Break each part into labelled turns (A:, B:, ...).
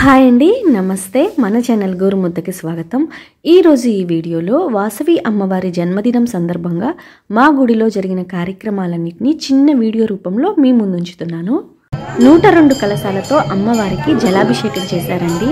A: Hi అండి నమస్తే మన ఛానల్ గోరుముద్దకి స్వాగతం ఈరోజు ఈ వీడియోలో వాసవి అమ్మవారి జన్మదినం సందర్భంగా మా గుడిలో జరిగిన కార్యక్రమాలన్నింటినీ చిన్న వీడియో రూపంలో మీ ముందుంచుతున్నాను నూట రెండు కలశాలతో అమ్మవారికి జలాభిషేకం చేశారండి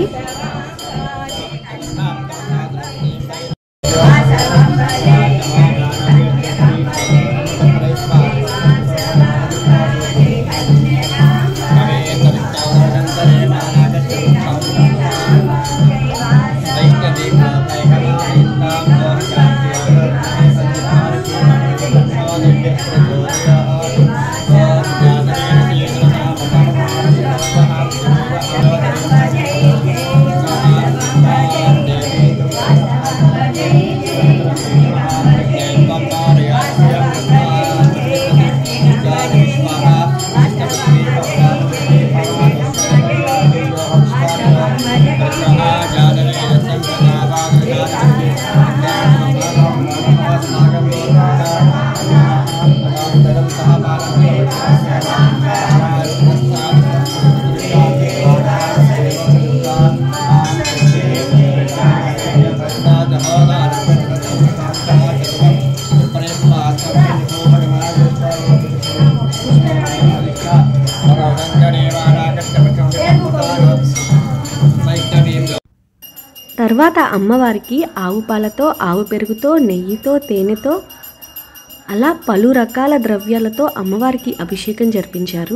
A: తర్వాత అమ్మవారికి ఆవు పాలతో ఆవు పెరుగుతో నెయ్యితో తేనెతో అలా పలు రకాల ద్రవ్యాలతో అమ్మవారికి అభిషేకం జరిపించారు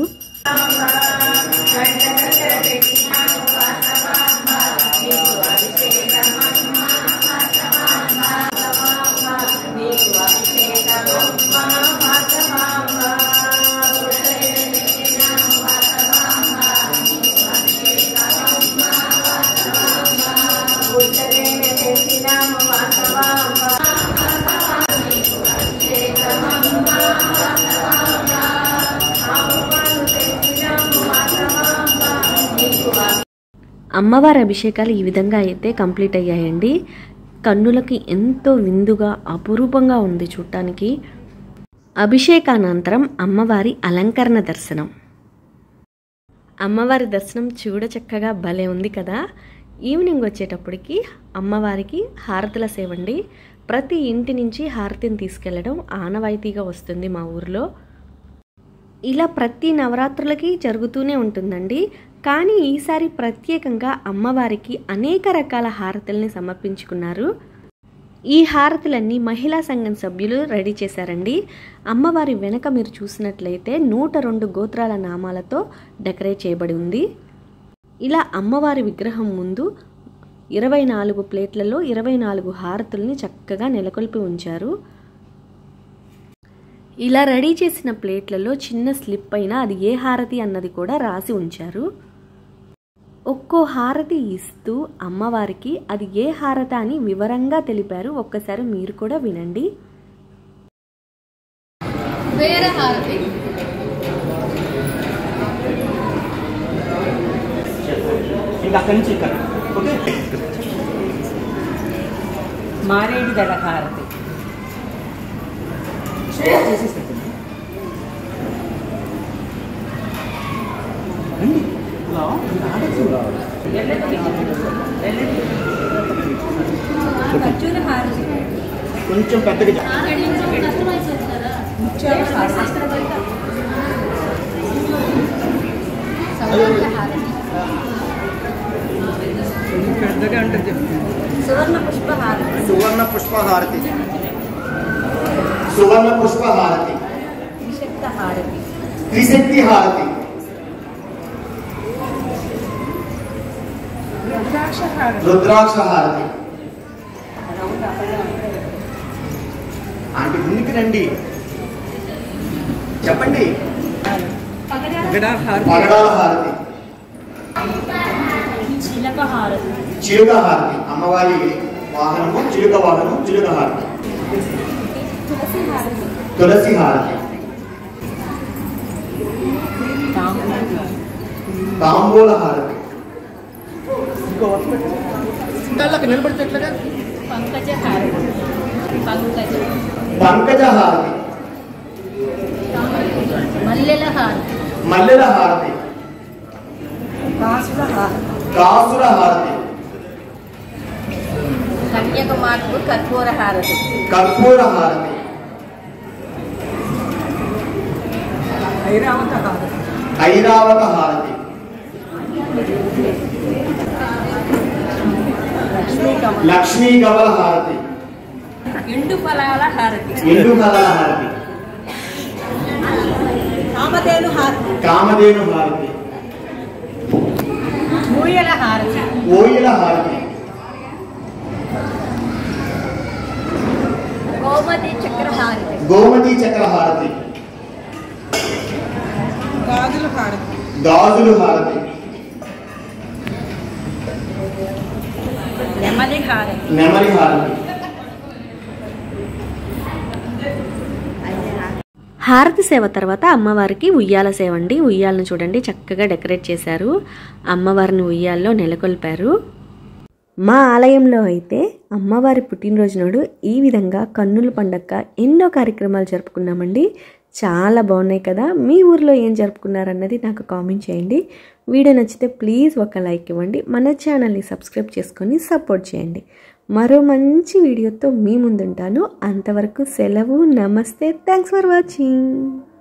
A: అమ్మవారి అభిషేకాలు ఈ విధంగా అయితే కంప్లీట్ అయ్యాయండి కన్నులకి ఎంతో విందుగా అపురూపంగా ఉంది చూడటానికి అభిషేకానంతరం అమ్మవారి అలంకరణ దర్శనం అమ్మవారి దర్శనం చూడ చక్కగా భలే ఉంది కదా ఈవినింగ్ వచ్చేటప్పటికి అమ్మవారికి హారతుల సేవండి ప్రతి ఇంటి నుంచి హారతిని తీసుకెళ్లడం ఆనవాయితీగా వస్తుంది మా ఊరిలో ఇలా ప్రతి నవరాత్రులకి జరుగుతూనే ఉంటుందండి కానీ ఈసారి ప్రత్యేకంగా అమ్మవారికి అనేక రకాల హారతుల్ని సమర్పించుకున్నారు ఈ హారతులన్నీ మహిళా సంఘం సభ్యులు రెడీ చేశారండి అమ్మవారి వెనక మీరు చూసినట్లయితే నూట రెండు గోత్రాల నామాలతో డెకరేట్ చేయబడి ఉంది ఇలా అమ్మవారి విగ్రహం ముందు ఇరవై నాలుగు ప్లేట్లలో ఇరవై నాలుగు హారతుల్ని చక్కగా నెలకొల్పి ఉంచారు ఇలా రెడీ చేసిన ప్లేట్లలో చిన్న స్లిప్ అయిన అది ఏ హారతి అన్నది కూడా రాసి ఉంచారు ఒక్కో హారతి ఇస్తూ అమ్మవారికి అది ఏ హారత అని వివరంగా తెలిపారు ఒక్కసారి మీరు కూడా వినండి
B: వేరే హారతి
C: ఇంకా అక్కడి నుంచి ఇక్కడ ఓకే
D: మారేడు దళ హారతి
C: చేసేసేయండి. రండి ఇలా ఆడచ్చు.
B: ఖర్జూర హారతి
C: కొంచెం పెద్దగా చెప్పండి.
B: ముత్యాల హారతి సౌగంధ హారతి
D: పెద్దగా ఉంటుంది
B: సువర్ణ పుష్ప హారతి
E: సువర్ణ పుష్పహారతి సువర్ణ పుష్పహారతి
B: విషక్త హారతి
E: త్రిశక్తి హారతి రుద్రాక్ష హారతి ఆంటీ ముందుకు రండి చెప్పండి
D: పగడా హారతి
E: పగడాల హారతి
B: చిలక హారతి
E: చిలుక హారతి అమ్మవారి వాహనము చిలుక వాహనం చిలుక హారతి
B: తులసి హారతి
E: తులసి హారతి తాంబూల హారతి ఇంతలోకి నిలబడితే ఎట్లాగా
B: పంకజ హారతి పంకజ
E: పంకజ హారతి
B: మల్లెల హారతి
E: మల్లెల హారతి
D: కాసుల హారతి
E: కాసుల హారతి
B: కన్యాకుమారికి కర్పూర హారతి
E: కర్పూర హారతి
D: ఐరావత హారతి
E: ఐరావత హారతి లక్ష్మీ కమల హారతి
B: ఎండు ఫలాల హారతి
E: ఎండు కలల హారతి
B: కామధేను హారతి
E: కామధేను హారతి
B: మూయల హారతి
E: ఓయిల హారతి
B: గోమతి చక్ర హారతి
E: గోమతి చక్ర హారతి
D: గాజుల హారతి
E: గాజులు హారతి
B: నెమ్మది హారతి
E: నెమలి హారతి
A: హారతి సేవ తర్వాత అమ్మవారికి ఉయ్యాల సేవ అండి ఉయ్యాలను చూడండి చక్కగా డెకరేట్ చేశారు అమ్మవారిని ఉయ్యాల్లో నెలకొల్పారు మా ఆలయంలో అయితే అమ్మవారి పుట్టినరోజు నాడు ఈ విధంగా కన్నుల పండగ ఎన్నో కార్యక్రమాలు జరుపుకున్నామండి చాలా బాగున్నాయి కదా మీ ఊర్లో ఏం జరుపుకున్నారన్నది నాకు కామెంట్ చేయండి వీడియో నచ్చితే ప్లీజ్ ఒక లైక్ ఇవ్వండి మన ఛానల్ని సబ్స్క్రైబ్ చేసుకొని సపోర్ట్ చేయండి మరో మంచి వీడియోతో మీ ముందుంటాను అంతవరకు సెలవు నమస్తే థ్యాంక్స్ ఫర్ వాచింగ్